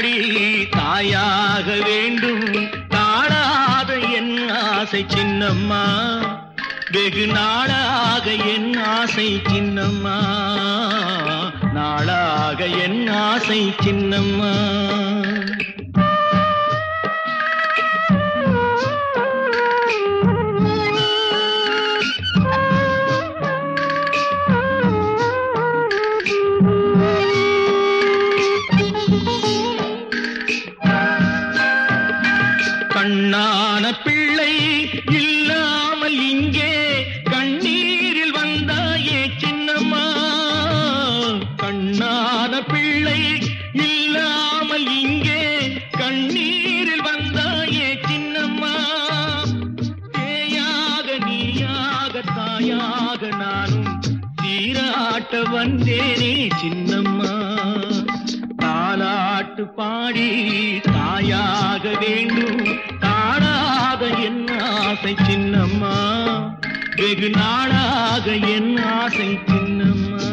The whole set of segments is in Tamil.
பாடி தாயாக வேண்டும் தாழாத என் ஆசை சின்னம்மா வெகு நாளாக என் ஆசை சின்னம்மா நாளாக என் ஆசை சின்னம்மா கண்ணான பிள்ளை இல்லாமல் இங்கே கண்ணீரில் வந்தாயே சின்னம்மா கண்ணான பிள்ளை இல்லாமல் இங்கே கண்ணீரில் வந்தாயே சின்னம்மா தேயாக நீயாக தாயாக நானும் சீராட்ட வந்தேனே சின்னம்மா தாலாட்டு பாடி தாயாக வேண்டும் தாழாத என் ஆசை சின்னம்மா வெகு நாளாக என் ஆசை சின்னம்மா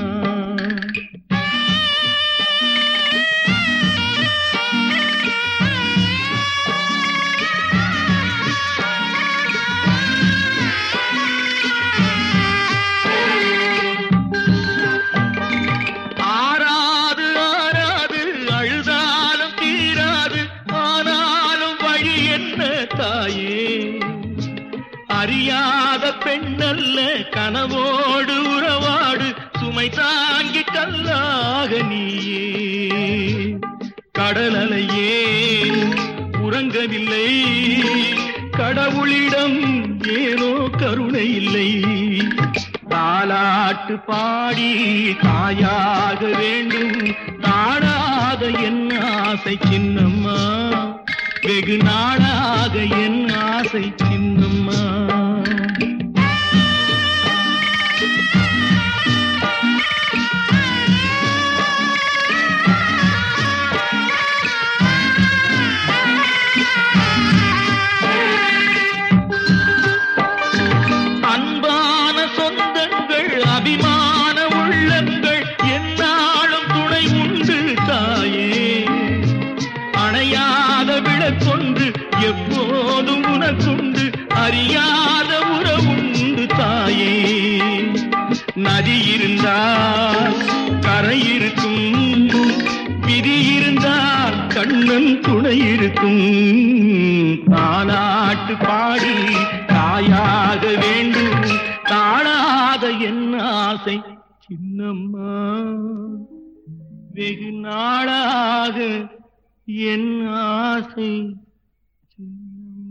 ஆறாது ஆறாது அழுதாலும் தீராது ஆனாலும் வழி என்ன தாயே அறியாத பெண்ணல்ல கனவோடு உறவாடு சுமை தாங்கி கல்லாக நீயே கடலலையே உறங்கவில்லை கடவுளிடம் ஏனோ கருணை இல்லை தாலாட்டு பாடி தாயாக வேண்டும் தாழாத என் ஆசை சின்னம்மா வெகு நாளாக என் ஆசை சின்னம்மா அன்பான சொந்தங்கள் அபிமான உள்ளங்கள் என்னாலும் துணை உண்டு தாயே அணையாத விளக்கொன்று எப்போதும் உனக்குண்டு அறியாத உறவுண்டு தாயே நதி இருந்தால் கரை இருக்கும் விதி இருந்தால் கண்ணன் துணை இருக்கும் தாலாட்டு பாடி தாயாக வேண்டும் தாழாத என் ஆசை சின்னம்மா வெகு நாளாக என் ஆசை சின்னம்மா